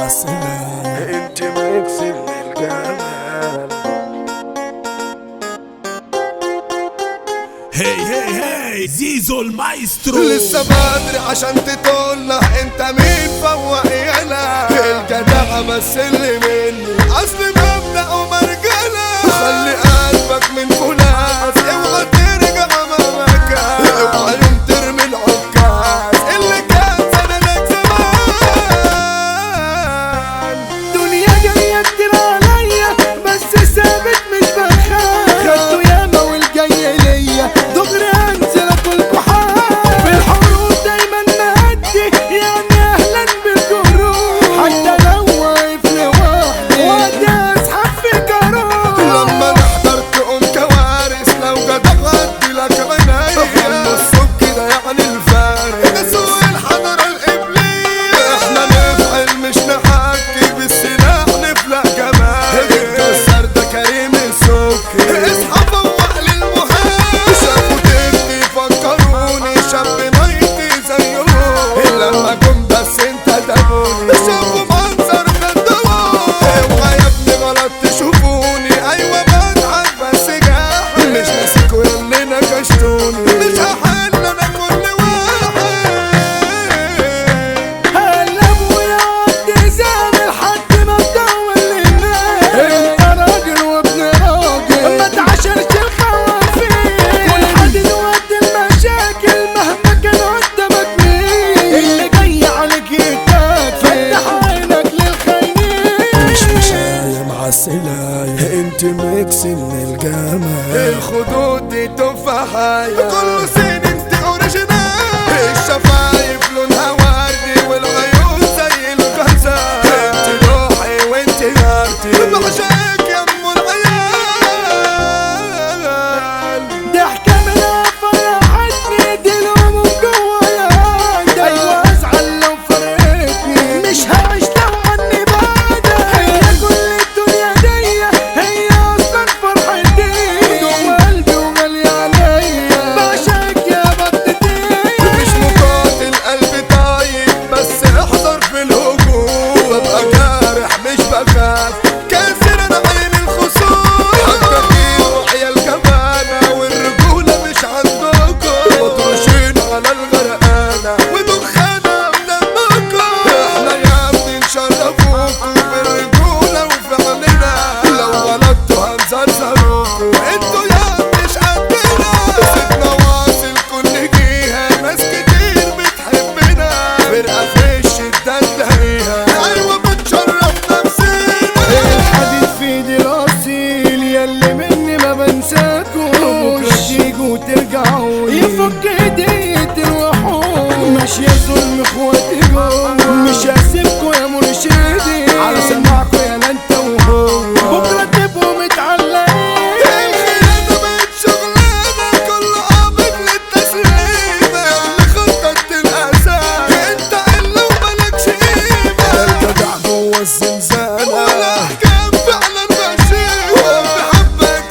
السلام انت ميكس من الجمال هي هي هي زيزو المايسترو لسه بدري عشان تطلع انت مين فوق يالا الجدع بس اللي مني اصل مبدأ ومرجلة خلي قلبك من فولاذ اوعى ترجع مكان اوعى يوم ترمي العكاز اللي كان سندك زمان دنيا جاية كتير عليا بس ثابت مش بخاف خدته ياما والجاي ليا دغري انزل اكلكوا حال في الحروب دايما مهدي يعني اهلا بالجروح حتى لو واقف لوحدي وقتها اسحب في جروح لما نحضر تقوم كوارث لو جدع غدي لك عينيا هم الصوت كده يعني الفارق ده سوق الحضرة الإبليس احنا نفعل مش نحكي بالسلاح نفلق جمال الكسر ده كريم السكي اصحى فوق للمهاب شافوا تبكي فكروني شاب ميتي زيهم لما جم بس انت دموني شافوا منظر خدوني اوعى يا ابني غلط تشوفوني ايوه بضحك بس جاحد مش ناسيكوا ياللي نكشتوني مش هحل انا كل واحد قلب ويقعد زعل لحد ما تدور للناس انت راجل وابن راجل ما تعاشرش الخوافين كل حد يودي المشاكل مهما كان قدامك مين اللي جاي عليك يتاك فتح عينك للخاينين مش مشاية مع السلاية انت ميكس من الجمال الخدود دي تفاحية كله سين انت اوريجينال الشفايف لونها وردي والعيون زي الغزال انت روحي وانت نارتي بعشقك يا ام العيال ضحكة منها فرحتني دي الهموم جوايا ايوه ازعل لو فرقتني مش هعيش لو عني بعدك هي كل الدنيا دي هي اصلا فرحتي جوا قلبي وغالية عليا بعشقك يا بطتي مش مقاتل قلبي طيب بس احضر في الهجوم ببقى جارح مش بخاف كاسر انا عين الخصوم حكاكين وعيال جبانة والرجولة مش عندكم مطروشين على الغرقانة ودخانة بدمكم احنا يا ابني نشرفوكم بالرجولة وفعلنا لو غلطتوا هنزرزروكم انتوا يا مش قدنا سيبنا واصل كل جيها ناس كتير بتحبنا فرقة في الشدة تلاقيها ايوه بتشرف نفسنا الحديد في ايدي الاصيل ياللي مني ما بنساكوش تيجوا ترجعوا يفك ايدي تروحوا ماشي يا ظلم اخواتي جوه مش هسيبكوا يا مرشدي على سماعكوا يا لا انت وهو بكره تبقوا متعلقين الخيانة بقت شغلانة كل قابل للتسليمة اللي خطط الأساس انت إلا وملكش قيمة الجدع جوه الزنزانة والأحكام فعلا ماشية وبحبك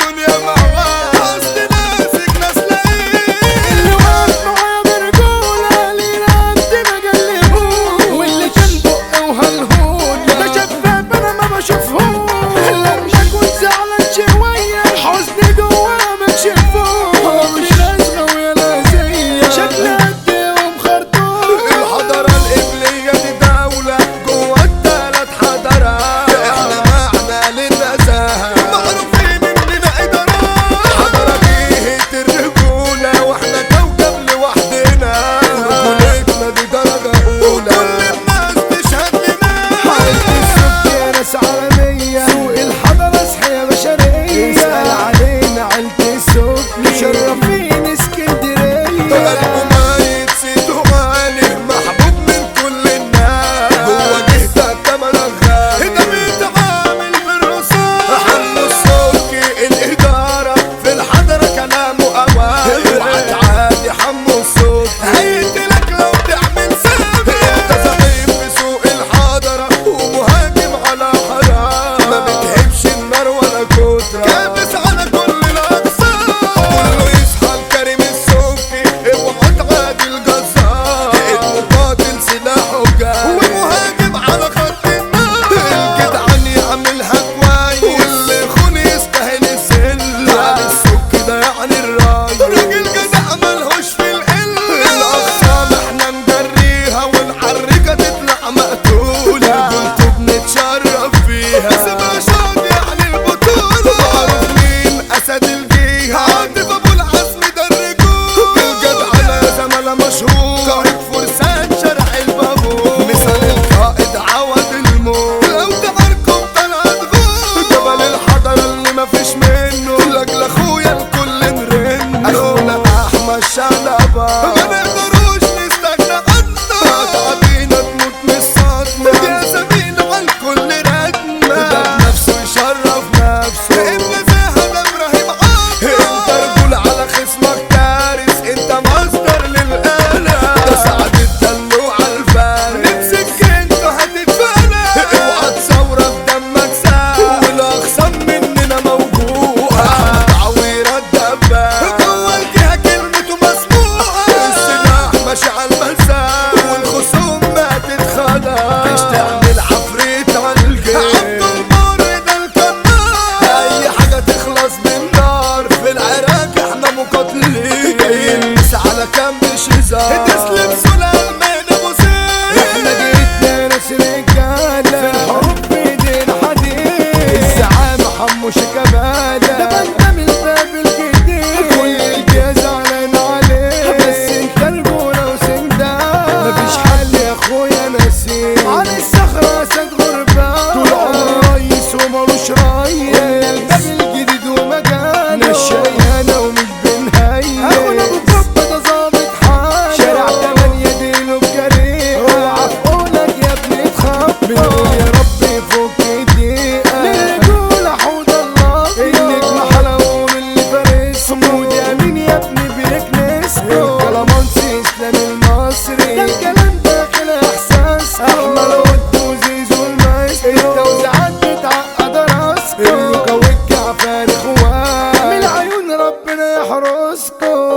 اسلام المصري ده الكلام داخل احساسكم احمد ود وزيزو المايسترو التوزيعات بتعقد راسكم النوكا والجعفر اخوان من عيون ربنا يحرسكم